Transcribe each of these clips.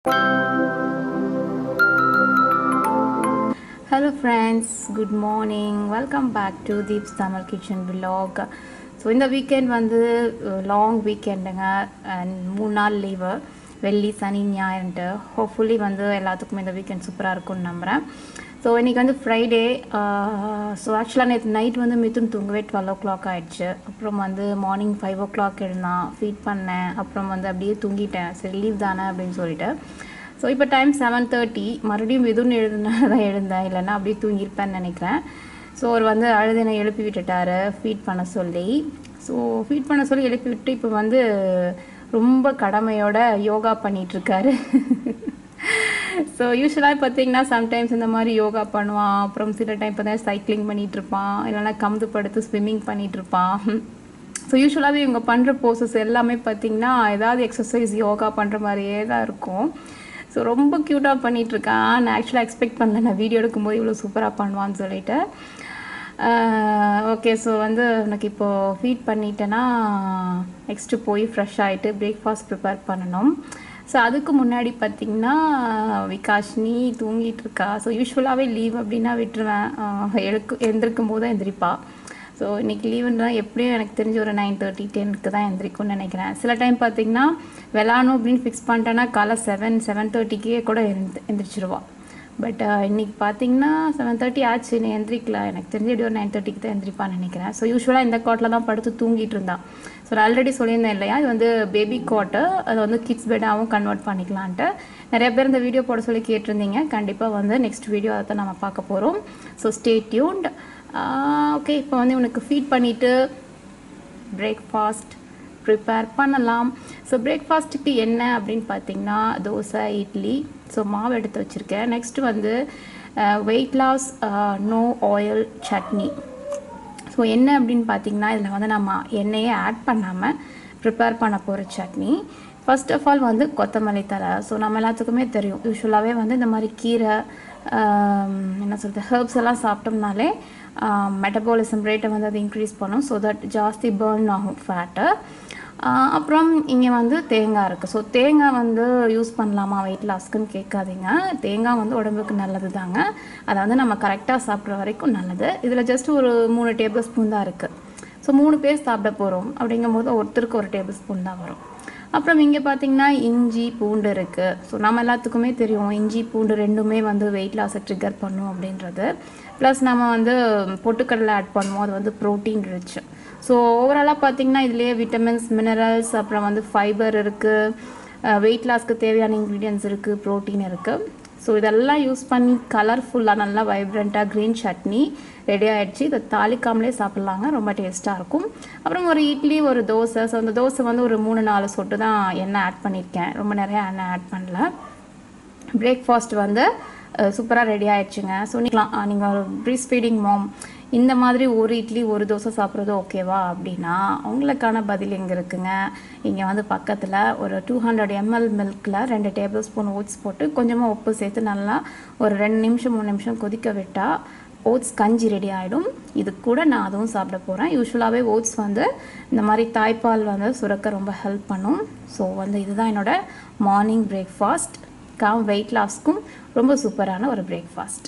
Hello friends good morning welcome back to Deeps Tamil kitchen vlog so இந்த weekend வந்து long வீக்கெண்டுங்க and மூணு நாள் லீவு வெள்ளி சனி ஞாயிறுன்ட்டு ஹோப்ஃபுல்லி வந்து எல்லாத்துக்குமே இந்த வீக்கெண்ட் சூப்பராக இருக்கும்னு நம்புகிறேன் ஸோ இன்றைக்கி வந்து ஃப்ரைடே ஸோ ஆக்சுவலாக நேற்று நைட் வந்து மிதுன் தூங்கவே டுவெல் ஓ கிளாக் ஆயிடுச்சு அப்புறம் வந்து மார்னிங் ஃபைவ் ஓ கிளாக் எழுந்தான் ஃபீட் பண்ணேன் அப்புறம் வந்து அப்படியே தூங்கிட்டேன் சரி லீவ் தானே அப்படின்னு சொல்லிட்டு ஸோ இப்போ டைம் செவன் தேர்ட்டி மறுபடியும் மிதுன் எழுதுனா தான் எழுந்தேன் இல்லைன்னா அப்படியே தூங்கியிருப்பேன்னு நினைக்கிறேன் ஸோ அவர் வந்து அழுதினை எழுப்பி விட்டுட்டாரு ஃபீட் பண்ண சொல்லி ஸோ ஃபீட் பண்ண சொல்லி எழுப்பி விட்டு இப்போ வந்து ரொம்ப கடமையோட யோகா பண்ணிகிட்ருக்காரு ஸோ யூஸ்வலாக பார்த்தீங்கன்னா சம்டைம்ஸ் இந்த மாதிரி யோகா பண்ணுவான் அப்புறம் சில டைம் பார்த்தா சைக்கிளிங் பண்ணிகிட்டு இருப்பான் இல்லைன்னா கமுது படுத்து ஸ்விம்மிங் பண்ணிகிட்டு இருப்பான் ஸோ யூஸ்வலாகவே இவங்க பண்ணுற போசஸ் எல்லாமே பார்த்தீங்கன்னா ஏதாவது எக்ஸசைஸ் யோகா பண்ணுற மாதிரியே தான் இருக்கும் ஸோ ரொம்ப க்யூட்டாக பண்ணிகிட்ருக்கான் நான் ஆக்சுவலாக எக்ஸ்பெக்ட் பண்ணல நான் வீடியோ எடுக்கும்போது இவ்வளோ சூப்பராக பண்ணுவான்னு சொல்லிட்டு ஓகே ஸோ வந்து எனக்கு இப்போது ஃபீட் பண்ணிட்டேன்னா நெக்ஸ்ட்டு போய் ஃப்ரெஷ் ஆகிட்டு பிரேக்ஃபாஸ்ட் ப்ரிப்பேர் பண்ணணும் ஸோ அதுக்கு முன்னாடி பார்த்திங்கன்னா விகாஷினி தூங்கிட்டு இருக்கா ஸோ யூஸ்வலாகவே லீவ் அப்படின்னா விட்டுருவேன் எழுக்கு எழுந்திருக்கும் போது தான் எந்திரிப்பா ஸோ இன்றைக்கி லீவுன்றா எப்படியும் எனக்கு தெரிஞ்ச ஒரு நைன் தேர்ட்டி டென்க்கு தான் எந்திரிக்கும்னு நினைக்கிறேன் சில டைம் பார்த்திங்கன்னா விளாடணும் அப்படின்னு ஃபிக்ஸ் பண்ணிட்டேன்னா காலை செவன் செவன் தேர்ட்டிக்கே கூட எழுந்து எந்திரிச்சிருவா பட் இன்னைக்கு பார்த்தீங்கன்னா செவன் தேர்ட்டி ஆச்சு நீ எந்திரிக்கல எனக்கு தெரிஞ்சு எப்படி ஒரு நைன் தேர்ட்டிக்கு தான் எந்திரிப்பான்னு நினைக்கிறேன் ஸோ யூஸ்வலாக இந்த கோட்டில் தான் படுத்து தூங்கிட்டு இருந்தா ஸோ நான் ஆல்ரெடி சொல்லியிருந்தேன் இல்லையா இது வந்து பேபி கோட்டை அதை வந்து கிட்ஸ் பெட்டாகவும் கன்வெர்ட் பண்ணிக்கலான்ட்டு நிறைய பேர் இந்த வீடியோ போட சொல்லி கேட்டிருந்தீங்க கண்டிப்பாக வந்து நெக்ஸ்ட் வீடியோ அதை தான் நம்ம பார்க்க போகிறோம் ஸோ ஸ்டே டியூன்ட் ஓகே இப்போ வந்து உனக்கு ஃபீட் பண்ணிவிட்டு பிரேக்ஃபாஸ்ட் ப்ரிப்பேர் பண்ணலாம் ஸோ பிரேக்ஃபாஸ்ட்டுக்கு என்ன அப்படின்னு பார்த்தீங்கன்னா தோசை இட்லி ஸோ மாவு எடுத்து வச்சுருக்கேன் நெக்ஸ்ட் வந்து weight loss no oil chutney so என்ன அப்படின்னு பார்த்தீங்கன்னா இதில் வந்து நம்ம எண்ணெயே ஆட் பண்ணாமல் ப்ரிப்பேர் பண்ண போகிற சட்னி ஃபர்ஸ்ட் ஆஃப் ஆல் வந்து கொத்தமல்லி தலை ஸோ நம்ம எல்லாத்துக்குமே தெரியும் யூஸ்வலாகவே வந்து இந்த மாதிரி கீரை என்ன சொல்கிறது ஹெர்ப்ஸ் எல்லாம் சாப்பிட்டோம்னாலே மெட்டபாலிசம் ரேட்டை வந்து அது இன்க்ரீஸ் பண்ணும் ஸோ தட் ஜாஸ்தி பேர்ன் ஆகும் ஃபேட்டு அப்புறம் இங்கே வந்து தேங்காய் இருக்குது ஸோ தேங்காய் வந்து யூஸ் பண்ணலாமா வெயிட் லாஸ்க்குன்னு கேட்காதீங்க தேங்காய் வந்து உடம்புக்கு நல்லது தாங்க அதை வந்து நம்ம கரெக்டாக சாப்பிட்ற வரைக்கும் நல்லது இதில் ஜஸ்ட் ஒரு மூணு டேபிள் ஸ்பூன் தான் இருக்குது ஸோ மூணு பேர் சாப்பிட போகிறோம் அப்படிங்கும்போது ஒருத்தருக்கு ஒரு டேபிள் ஸ்பூன் தான் வரும் அப்புறம் இங்கே பார்த்தீங்கன்னா இஞ்சி பூண்டு இருக்குது ஸோ நம்ம எல்லாத்துக்குமே தெரியும் இஞ்சி பூண்டு ரெண்டுமே வந்து வெயிட் லாஸை ட்ரிகர் பண்ணும் அப்படின்றது ப்ளஸ் நம்ம வந்து பொட்டுக்கடலை ஆட் பண்ணுவோம் அது வந்து ப்ரோட்டீன் ரிச் ஸோ ஓவராலாக பார்த்தீங்கன்னா இதுலேயே விட்டமின்ஸ் மினரல்ஸ் அப்புறம் வந்து ஃபைபர் இருக்குது வெயிட் லாஸ்க்கு தேவையான இன்க்ரீடியன்ஸ் இருக்குது ப்ரோட்டீன் இருக்குது ஸோ இதெல்லாம் யூஸ் பண்ணி கலர்ஃபுல்லாக நல்லா வைப்ரண்ட்டாக க்ரீன் சட்னி ரெடி ஆகிடுச்சு இதை தாளிக்காமலே சாப்பிட்லாங்க ரொம்ப டேஸ்ட்டாக இருக்கும் அப்புறம் ஒரு இட்லி ஒரு தோசை ஸோ அந்த தோசை வந்து ஒரு மூணு நாலு சொட்டு தான் எண்ணெய் ஆட் பண்ணியிருக்கேன் ரொம்ப நிறைய எண்ணெய் ஆட் பண்ணல பிரேக்ஃபாஸ்ட் வந்து சூப்பராக ரெடி ஆயிடுச்சுங்க ஸோ நீங்கள் நீங்கள் ஒரு ப்ரீஸ் ஃபீடிங் மாம் இந்த மாதிரி ஒரு இட்லி ஒரு தோசை சாப்பிட்றது ஓகேவா அப்படின்னா அவங்களுக்கான பதில் எங்கே இருக்குங்க இங்கே வந்து பக்கத்தில் ஒரு டூ ஹண்ட்ரட் எம்எல் மில்கில் ரெண்டு டேபிள் ஸ்பூன் ஓட்ஸ் போட்டு கொஞ்சமாக உப்பு சேர்த்து நல்லா ஒரு ரெண்டு நிமிஷம் மூணு நிமிஷம் கொதிக்க விட்டால் ஓட்ஸ் கஞ்சி ரெடி ஆகிடும் இது கூட நான் அதுவும் சாப்பிட போகிறேன் யூஸ்வலாகவே ஓட்ஸ் வந்து இந்த மாதிரி தாய்ப்பால் வந்து சுரக்க ரொம்ப ஹெல்ப் பண்ணும் ஸோ வந்து இதுதான் என்னோடய மார்னிங் பிரேக்ஃபாஸ்ட் கம் வெயிட் லாஸ்க்கும் ரொம்ப சூப்பரான ஒரு பிரேக்ஃபாஸ்ட்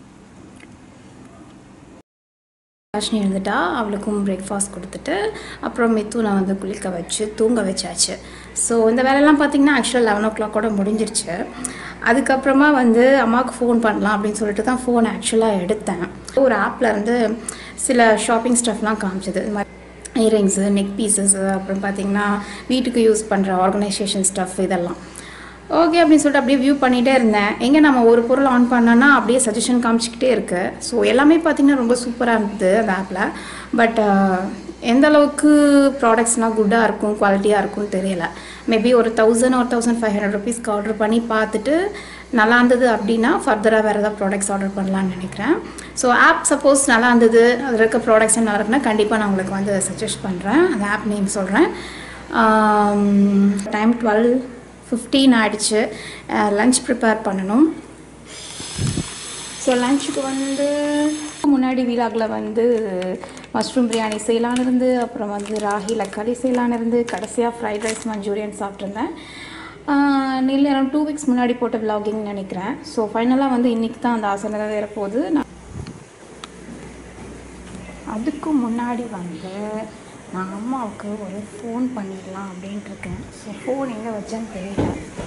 ராஷினி எழுந்துட்டா அவளுக்கும் பிரேக்ஃபாஸ்ட் கொடுத்துட்டு அப்புறம் மித்துனை வந்து குளிக்க வச்சு தூங்க வச்சாச்சு ஸோ இந்த வேலையெல்லாம் பார்த்தீங்கன்னா ஆக்சுவலாக லெவன் ஓ கிளாக் கூட முடிஞ்சிருச்சு அதுக்கப்புறமா வந்து அம்மாவுக்கு ஃபோன் பண்ணலாம் அப்படின்னு சொல்லிட்டு தான் ஃபோன் ஆக்சுவலாக எடுத்தேன் ஒரு ஆப்பில் இருந்து சில ஷாப்பிங் ஸ்டஃப்லாம் காமிச்சது இது மாதிரி இயரிங்ஸு நெக் பீசஸ்ஸு அப்புறம் பார்த்திங்கன்னா வீட்டுக்கு யூஸ் பண்ணுற ஆர்கனைசேஷன் ஸ்டஃப் இதெல்லாம் ஓகே அப்படின்னு சொல்லிட்டு அப்படியே வியூ பண்ணிகிட்டே இருந்தேன் எங்கே நம்ம ஒரு பொருள் ஆன் பண்ணோன்னா அப்படியே சஜஷன் காமிச்சிக்கிட்டே இருக்கு ஸோ எல்லாமே பார்த்திங்கன்னா ரொம்ப சூப்பராக இருந்தது அந்த ஆப்பில் பட் எந்த அளவுக்கு ப்ராடக்ட்ஸ்லாம் குட்டாக இருக்கும் குவாலிட்டியாக இருக்கும்னு தெரியல மேபி ஒரு தௌசண்ட் ஒரு தௌசண்ட் ஃபைவ் ஹண்ட்ரட் ருபீஸ்க்கு ஆர்டர் பண்ணி பார்த்துட்டு நல்லா இருந்தது அப்படின்னா ஃபர்தராக வேறு ஏதாவது ப்ராடக்ட்ஸ் ஆர்டர் பண்ணலான்னு நினைக்கிறேன் ஸோ ஆப் சப்போஸ் நல்லா இருந்தது அதில் இருக்க ப்ராடக்ட்ஸ் நல்லா இருக்குன்னா கண்டிப்பாக நான் உங்களுக்கு வந்து சஜஸ்ட் பண்ணுறேன் அந்த ஆப் நேம் சொல்கிறேன் டைம் டுவெல் ஃபிஃப்டீன் ஆகிடுச்சு லஞ்ச் ப்ரிப்பேர் பண்ணணும் ஸோ லஞ்சுக்கு வந்து முன்னாடி வீலாகில் வந்து மஷ்ரூம் பிரியாணி செய்யலான்னு இருந்து அப்புறம் வந்து ராகி லக்காடி செய்யலான்னு இருந்து கடைசியாக ஃப்ரைட் ரைஸ் மஞ்சூரியன் சாப்பிட்ருந்தேன் இல்லை டூ வீக்ஸ் முன்னாடி போட்ட விலாகிங் நினைக்கிறேன் ஸோ ஃபைனலாக வந்து இன்றைக்கி தான் அந்த ஆசை நிறைவேற போகுது நான் அதுக்கு முன்னாடி வந்து நான் அம்மாவுக்கு ஒரு ஃபோன் பண்ணிடலாம் அப்படின்ட்டு இருக்கேன் ஸோ ஃபோன் எங்கே வச்சேன்னு தெரியல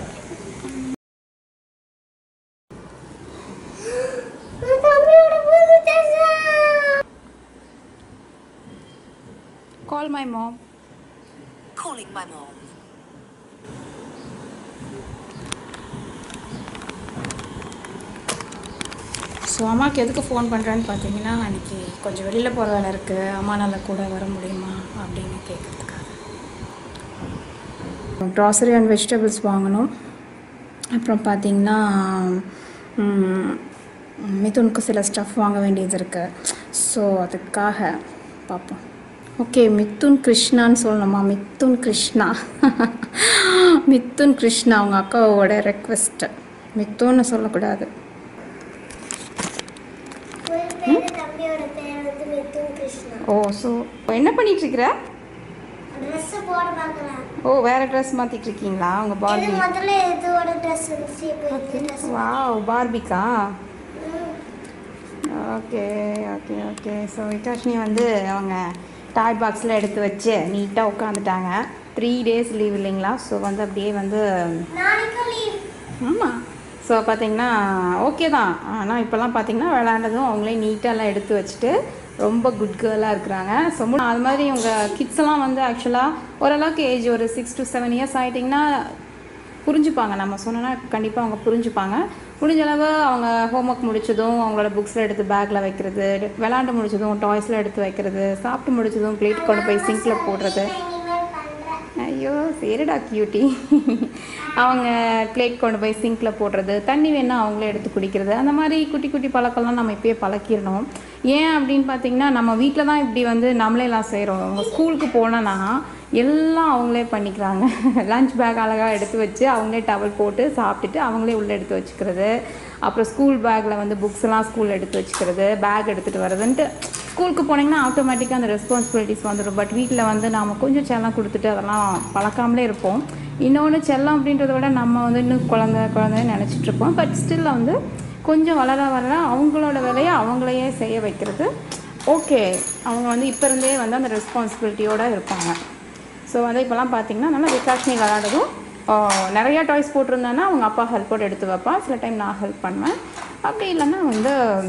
call my mom Calling my mom. So அம்மாவுக்கு எதுக்கு ஃபோன் பண்ணுறேன்னு பார்த்தீங்கன்னா அன்றைக்கி கொஞ்சம் வெளியில் போகிற வேலை இருக்குது அம்மானால் கூட வர முடியுமா அப்படின்னு கேட்குறதுக்காக க்ராசரி அண்ட் வெஜிடபிள்ஸ் வாங்கணும் அப்புறம் பார்த்தீங்கன்னா ம், மிதுனுக்கு சில ஸ்டஃப் வாங்க வேண்டியது இருக்குது ஸோ அதுக்காக பார்ப்போம் ஓகே மித்துன் கிருஷ்ணான்னு சொல்லணுமா மித்துன் கிருஷ்ணா மித்துன் கிருஷ்ணா அவங்க அக்காவோட ரெக்வெஸ்ட்டு மித்துன்னு சொல்லக்கூடாது ஒரு பேரு தம்பியோட பேர் வந்து மிதுன் கிருஷ்ணா ஓ ஸோ என்ன பண்ணிட்டு இருக்கிற ட்ரெஸ் போட பார்க்கலாம் ஓ வேற ட்ரெஸ் மாத்திட்டு இருக்கீங்களா உங்க இது பார்பி முதல்ல எதோட ட்ரெஸ் இருந்துச்சு இப்போ இந்த ட்ரெஸ் வாவ் பார்பிக்கா okay okay okay so Vikashni வந்து அவங்க டாய் பாக்ஸில் எடுத்து வச்சு நீட்டாக உட்காந்துட்டாங்க த்ரீ டேஸ் லீவ் இல்லைங்களா ஸோ வந்து அப்படியே வந்து நாளைக்கு லீவ் ஆமாம் ஸோ பார்த்தீங்கன்னா ஓகே தான் ஆனால் இப்போல்லாம் பார்த்தீங்கன்னா விளையாண்டதும் அவங்களே நீட்டாக எல்லாம் எடுத்து வச்சுட்டு ரொம்ப குட் கேர்லாக இருக்கிறாங்க ஸோ அது மாதிரி உங்கள் கிட்ஸ் எல்லாம் வந்து ஆக்சுவலாக ஓரளவுக்கு ஏஜ் ஒரு சிக்ஸ் டு செவன் இயர்ஸ் ஆகிட்டிங்கன்னா புரிஞ்சுப்பாங்க நம்ம சொன்னோன்னா கண்டிப்பாக அவங்க புரிஞ்சுப்பாங்க முடிஞ்ச அளவு அவங்க ஹோம்ஒர்க் முடிச்சதும் அவங்களோட புக்ஸில் எடுத்து பேக்கில் வைக்கிறது விளாண்டு முடிச்சதும் டாய்ஸில் எடுத்து வைக்கிறது சாப்பிட்டு முடிச்சதும் பிளேட் கொண்டு போய் சிங்கில் போடுறது இனிமேல் பண்றேன் ஐயோ சரிடா கியூட்டி அவங்க பிளேட் கொண்டு போய் சிங்கில் போடுறது தண்ணி வேணால் அவங்களே எடுத்து குடிக்கிறது அந்த மாதிரி குட்டி குட்டி பழக்கம்லாம் நம்ம இப்பயே பழக்கிடணும் ஏன் அப்படின்னு பார்த்தீங்கன்னா நம்ம வீட்டில் தான் இப்படி வந்து நம்மளே எல்லாம் செய்கிறோம் அவங்க ஸ்கூலுக்கு போனோன்னா எல்லாம் அவங்களே பண்ணிக்கிறாங்க லஞ்ச் பேக் அழகாக எடுத்து வச்சு அவங்களே டவல் போட்டு சாப்பிட்டுட்டு அவங்களே உள்ளே எடுத்து வச்சுக்கிறது அப்புறம் ஸ்கூல் பேக்கில் வந்து புக்ஸ் எல்லாம் ஸ்கூலில் எடுத்து வச்சுக்கிறது பேக் எடுத்துகிட்டு வரதுன்ட்டு ஸ்கூலுக்கு போனீங்கன்னா ஆட்டோமேட்டிக்காக அந்த ரெஸ்பான்சிபிலிட்டிஸ் வந்துடும் பட் வீட்டில் வந்து நாம் கொஞ்சம் செல்லம் கொடுத்துட்டு அதெல்லாம் பழக்காமலே இருப்போம் இன்னொன்று செல்லம் அப்படின்றத விட நம்ம வந்து இன்னும் குழந்த குழந்தைன்னு நினச்சிட்டு இருப்போம் பட் ஸ்டில் வந்து கொஞ்சம் வளர வளர அவங்களோட வேலையை அவங்களையே செய்ய வைக்கிறது ஓகே அவங்க வந்து இப்போ இருந்தே வந்து அந்த ரெஸ்பான்சிபிலிட்டியோடு இருப்பாங்க ஸோ வந்து இப்போலாம் பார்த்தீங்கன்னா நல்லா விகாஷ்னி விளாடுறதும் நிறையா டாய்ஸ் போட்டிருந்தேன்னா அவங்க அப்பா ஹெல்ப்போட எடுத்து வைப்பான் சில டைம் நான் ஹெல்ப் பண்ணுவேன் அப்படி இல்லைன்னா வந்து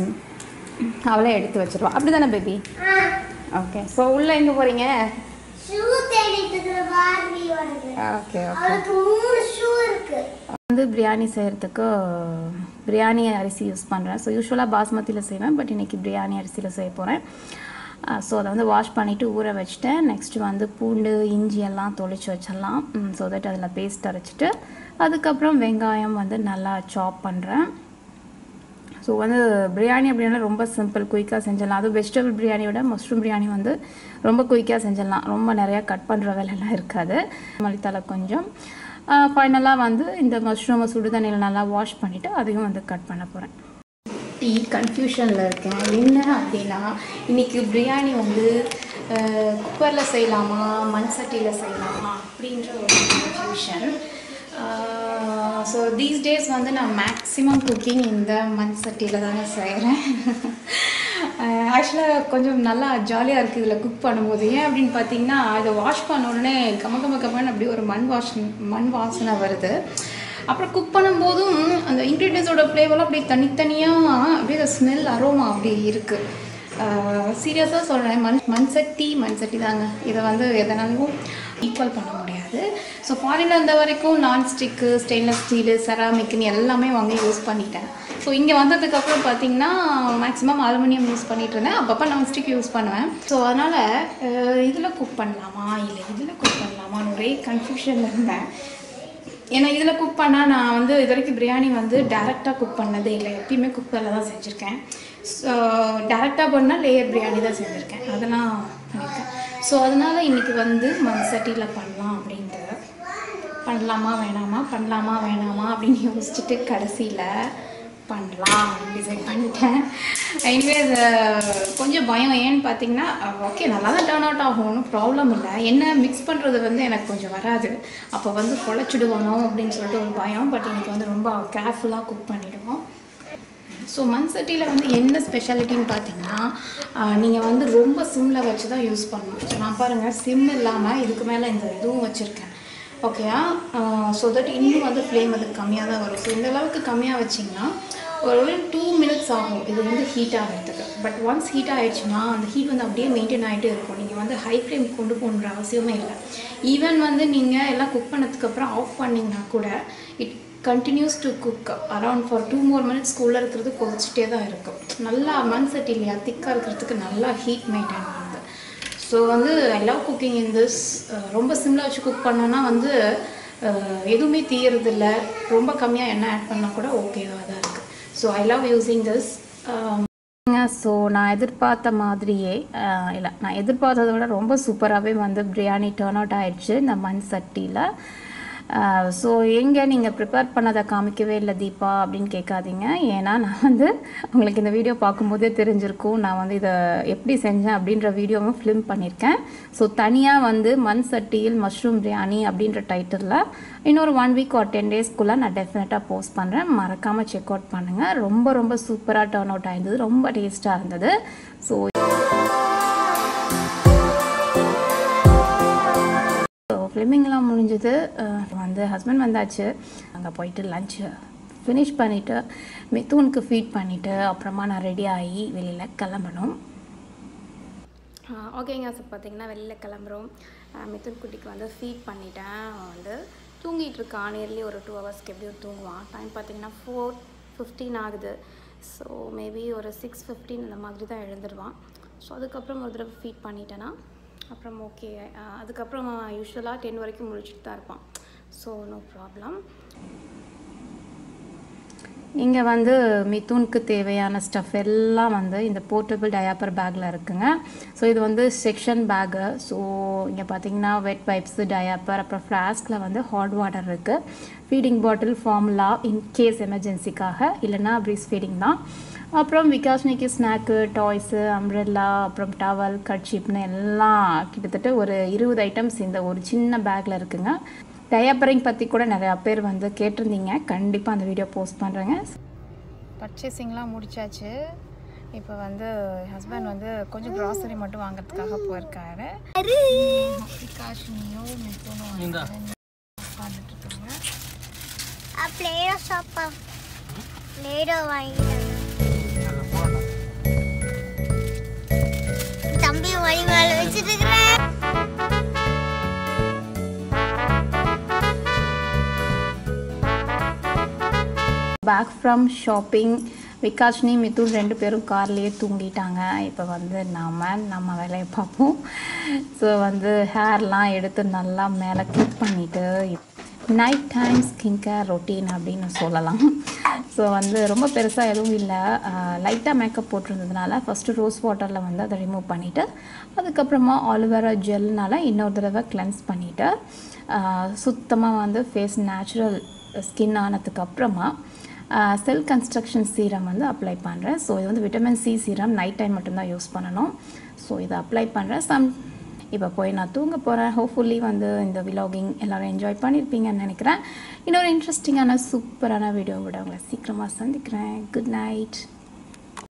அவளே எடுத்து வச்சிருவா அப்படி தானே பேபி ஓகே ஸோ உள்ளே எங்கே போகிறீங்க ஷூ தேடிட்டு இருக்கிற பார்பியோடது ஓகே ஓகே அவளுக்கு மூணு ஷூ இருக்கு வந்து பிரியாணி செய்கிறதுக்கு பிரியாணி அரிசி யூஸ் பண்ணுறேன் ஸோ யூஸ்வலாக பாஸ்மதியில் செய்வேன் பட் இன்றைக்கி பிரியாணி அரிசியில் செய்ய போகிறேன் ஸோ அதை வந்து வாஷ் பண்ணிவிட்டு ஊற வச்சுட்டேன் நெக்ஸ்ட் வந்து பூண்டு இஞ்சி எல்லாம் தொளிச்சு வச்சிடலாம் ஸோ தட் அதில் பேஸ்ட் அரைச்சிட்டு அதுக்கப்புறம் வெங்காயம் வந்து நல்லா சாப் பண்ணுறேன் ஸோ வந்து பிரியாணி அப்படின்னா ரொம்ப சிம்பிள் குயிக்காக செஞ்சிடலாம் அதுவும் வெஜிடபிள் பிரியாணி விட மஷ்ரூம் பிரியாணி வந்து ரொம்ப குயிக்காக செஞ்சிடலாம் ரொம்ப நிறையா கட் பண்ணுற வேலைலாம் இருக்காது மல்லித்தலை கொஞ்சம் ஃபைனலாக வந்து இந்த மஷ்ரூமை சுடு தண்ணியில் நல்லா வாஷ் பண்ணிவிட்டு அதையும் வந்து கட் பண்ண போகிறேன் டீ கன்ஃபியூஷனில் இருக்கேன் என்ன அப்படின்னா இன்றைக்கி பிரியாணி வந்து குக்கரில் செய்யலாமா மண் சட்டியில் செய்யலாமா அப்படின்ற ஒரு கன்ஃபியூஷன் ஸோ தீஸ் டேஸ் வந்து நான் மேக்ஸிமம் குக்கிங் இந்த மண் சட்டியில் தாங்க செய்கிறேன் ஆக்சுவலாக கொஞ்சம் நல்லா ஜாலியாக இருக்குது இதில் குக் பண்ணும்போது ஏன் அப்படின்னு பார்த்தீங்கன்னா இதை வாஷ் பண்ண உடனே கம கம கமன்னு அப்படியே ஒரு மண் வாஷ் மண் வாசனை வருது அப்புறம் குக் பண்ணும்போதும் அந்த இன்க்ரீடியன்ஸோட ஃப்ளேவர்லாம் அப்படியே தனித்தனியாக அப்படியே அந்த ஸ்மெல் அரோமா அப்படி இருக்குது சீரியஸாக சொல்கிறேன் மண் மண் சட்டி மண் சட்டி தாங்க இதை வந்து எதனாலும் ஈக்குவல் பண்ண முடியாது ஸோ ஃபாரினில் இருந்த வரைக்கும் நான்ஸ்டிக்கு ஸ்டெயின்லெஸ் ஸ்டீலு செராமிக்னு எல்லாமே வாங்கி யூஸ் பண்ணிட்டேன் ஸோ இங்கே வந்ததுக்கப்புறம் பார்த்தீங்கன்னா மேக்ஸிமம் அலுமினியம் யூஸ் பண்ணிட்டு இருந்தேன் அப்பப்போ நான்ஸ்டிக் யூஸ் பண்ணுவேன் ஸோ அதனால் இதில் குக் பண்ணலாமா இல்லை இதில் குக் பண்ணலாமான்னு ஒரே கன்ஃபியூஷனில் இருந்தேன் ஏன்னா இதில் குக் பண்ணால் நான் வந்து இது வரைக்கும் பிரியாணி வந்து டேரெக்டாக குக் பண்ணதே இல்லை எப்பயுமே குக்கரில் தான் செஞ்சுருக்கேன் ஸோ டேரெக்டாக பண்ணால் லேயர் பிரியாணி தான் செஞ்சுருக்கேன் அதெல்லாம் பண்ணியிருக்கேன் ஸோ அதனால் இன்றைக்கி வந்து மண் சட்டியில் பண்ணலாம் அப்படின்ட்டு பண்ணலாமா வேணாமா பண்ணலாமா வேணாமா அப்படின்னு யோசிச்சுட்டு கடைசியில் பண்ணலாம் டிசைட் பண்ணிட்டேன் எனிவேஸ் கொஞ்சம் பயம் ஏன்னு பார்த்தீங்கன்னா ஓகே நல்லா தான் டேர்ன் அவுட் ஆகும் ஒன்றும் ப்ராப்ளம் இல்லை என்ன மிக்ஸ் பண்ணுறது வந்து எனக்கு கொஞ்சம் வராது அப்போ வந்து குழச்சிடுவானோ அப்படின்னு சொல்லிட்டு ஒரு பயம் பட் இன்னைக்கு வந்து ரொம்ப கேர்ஃபுல்லாக குக் பண்ணிவிடுவோம் ஸோ மண் சட்டியில் வந்து என்ன ஸ்பெஷாலிட்டின்னு பார்த்தீங்கன்னா நீங்கள் வந்து ரொம்ப சிம்மில் வச்சு தான் யூஸ் பண்ணணும் ஸோ நான் பாருங்கள் சிம் இல்லாமல் இதுக்கு மேலே இந்த இதுவும் வச்சுருக்கேன் ஓகேயா ஸோ தட் இன்னும் வந்து ஃப்ளேம் அது கம்மியாக தான் வரும் ஸோ இந்த அளவுக்கு கம்மியாக வச்சிங்கன்னா ஒரு டூ மினிட்ஸ் ஆகும் இது வந்து ஹீட் ஆகிறதுக்கு பட் ஒன்ஸ் ஹீட் ஆகிடுச்சுன்னா அந்த ஹீட் வந்து அப்படியே மெயின்டைன் ஆகிட்டே இருக்கும் நீங்கள் வந்து ஹை ஃப்ளேம் கொண்டு போகணுன்ற அவசியமே இல்லை ஈவன் வந்து நீங்கள் எல்லாம் குக் பண்ணதுக்கப்புறம் ஆஃப் பண்ணிங்கன்னா கூட it continues to cook around for two more minutes உள்ளே இருக்கிறது கொதிச்சிட்டே தான் இருக்கும் நல்லா மண் சட்டி இல்லையா திக்காக இருக்கிறதுக்கு நல்லா ஹீட் மெயின்டைன் பண்ணுது ஸோ வந்து I love cooking in this ரொம்ப சிம்மில் வச்சு குக் பண்ணோன்னா வந்து அஹ், எதுவுமே தீயறதில்ல ரொம்ப கம்மியாக எண்ணெய் ஆட் பண்ணால் கூட ஓகேவாக தான் இருக்குது so I love using this so நான் எதிர்பார்த்த மாதிரியே இல்லை நான் எதிர்பார்த்ததை விட ரொம்ப சூப்பராகவே வந்து பிரியாணி டேர்ன் அவுட் ஆயிடுச்சு இந்த மண் சட்டியில் ஸோ எங்கே நீங்கள் ப்ரிப்பேர் பண்ணதை காமிக்கவே இல்லை தீபா அப்படின்னு கேட்காதீங்க ஏன்னா நான் வந்து உங்களுக்கு இந்த வீடியோ பார்க்கும்போதே தெரிஞ்சிருக்கும் நான் வந்து இதை எப்படி செஞ்சேன் அப்படின்ற வீடியோவும் ஃபிலிம் பண்ணியிருக்கேன் ஸோ தனியாக வந்து மண் சட்டியில் மஷ்ரூம் பிரியாணி அப்படின்ற டைட்டிலில் இன்னொரு ஒன் வீக் ஒரு டென் டேஸ்க்குள்ளே நான் டெஃபினட்டாக போஸ்ட் பண்ணுறேன் மறக்காமல் செக் அவுட் பண்ணுங்கள் ரொம்ப ரொம்ப சூப்பராக டேர்ன் அவுட் ஆயிருந்தது ரொம்ப டேஸ்ட்டாக இருந்தது ஸோ ஸோ ஃபிலிமிங்லாம் முடிஞ்சது அஹ் வந்து ஹஸ்பண்ட் வந்தாச்சு அங்கே போயிட்டு லஞ்ச் ஃபினிஷ் பண்ணிவிட்டு மித்தூனுக்கு ஃபீட் பண்ணிவிட்டு அப்புறமா நான் ரெடி ஆகி வெளியில் கிளம்பணும் ஓகேங்க ஸோ பார்த்தீங்கன்னா வெளியில் கிளம்புறோம் அஹ் மிதுன் குட்டிக்கு வந்து ஃபீட் பண்ணிட்டேன் அவன் வந்து தூங்கிட்டு இருக்கான் நியர்லி ஒரு டூ ஹவர்ஸ்க்கு எப்படியும் தூங்குவான் டைம் பார்த்தீங்கன்னா ஃபோர் ஃபிஃப்டீன் ஆகுது ஸோ மேபி ஒரு சிக்ஸ் ஃபிஃப்டீன் இந்த மாதிரி தான் எழுந்துருவான் ஸோ அதுக்கப்புறம் ஒரு தடவை ஃபீட் பண்ணிட்டேன்னா அப்புறம் ஓகே அதுக்கப்புறம் யூஸ்வலாக டென் வரைக்கும் முழிச்சிட்டு தான் இருப்பான் ஸோ நோ ப்ராப்ளம் இங்கே வந்து மிதுனுக்கு தேவையான ஸ்டஃப் எல்லாம் வந்து இந்த போர்ட்டபிள் டயாப்பர் பேக்கில் இருக்குங்க ஸோ இது வந்து செக்ஷன் பேக்கு ஸோ இங்கே பார்த்தீங்கன்னா வெட் பைப்ஸு டயாப்பர் அப்புறம் ஃப்ளாஸ்கில் வந்து ஹாட் வாட்டர் இருக்குது feeding bottle formula in case எமர்ஜென்சிக்காக இல்லைன்னா ப்ரீஸ் ஃபீடிங் தான் அப்புறம் விகாஷ்னிக்கு ஸ்நாக்கு டாய்ஸு அம்ப்ரெல்லா அப்புறம் டவல் கட்ஷிப்னு எல்லாம் கிட்டத்தட்ட ஒரு இருபது ஐட்டம்ஸ் இந்த ஒரு சின்ன பேக்கில் இருக்குங்க டயாப்பரிங் பற்றி கூட நிறையா பேர் வந்து கேட்டிருந்தீங்க கண்டிப்பாக அந்த வீடியோ போஸ்ட் பண்ணுறேங்க பர்ச்சேசிங்லாம் முடிச்சாச்சு இப்போ வந்து ஹஸ்பண்ட் வந்து கொஞ்சம் க்ராசரி மட்டும் வாங்குறதுக்காக போயிருக்காரு விகாஷினியும் மிதுனும் வந்து உட்காந்துட்டு இருக்காங்க பிளேடோ சாப்பா பிளேடோ வாங்கிட்டாங்க தம்பி வழி மேல வச்சுட்டு இருக்கிறேன் back from shopping Vikashni Mithun ரெண்டு பேரும் கார்லேயே தூங்கிட்டாங்க இப்போ வந்து நாம நம்ம வேலையை பார்ப்போம் ஸோ வந்து ஹேர்லாம் எடுத்து நல்லா மேலே கிளிக் பண்ணிவிட்டு night time skin care routine அப்படின்னு சொல்லலாம் ஸோ வந்து ரொம்ப பெருசாக எதுவும் இல்லை லைட்டாக மேக்கப் போட்டிருந்ததுனால ஃபஸ்ட்டு ரோஸ் வாட்டரில் வந்து அதை ரிமூவ் பண்ணிவிட்டு அதுக்கப்புறமா ஆலிவேரா ஜெல்னால இன்னொரு தடவை கிளென்ஸ் பண்ணிவிட்டு சுத்தமாக வந்து ஃபேஸ் நேச்சுரல் ஸ்கின் ஆனதுக்கு அப்புறமா செல் கன்ஸ்ட்ரக்ஷன் சீரம் வந்து அப்ளை பண்ணுறேன் ஸோ இது வந்து vitamin C serum night time மட்டும்தான் யூஸ் பண்ணணும் ஸோ இதை அப்ளை பண்ணுறேன் சம் இப்போ போய் நான் தூங்க போகிறேன் ஹோப்ஃபுல்லி வந்து இந்த விலாகிங் எல்லோரும் என்ஜாய் பண்ணியிருப்பீங்கன்னு நினைக்கிறேன் இன்னொரு இன்ட்ரெஸ்டிங்கான சூப்பரான வீடியோவோட உங்களை சீக்கிரமாக சந்திக்கிறேன் குட் நைட்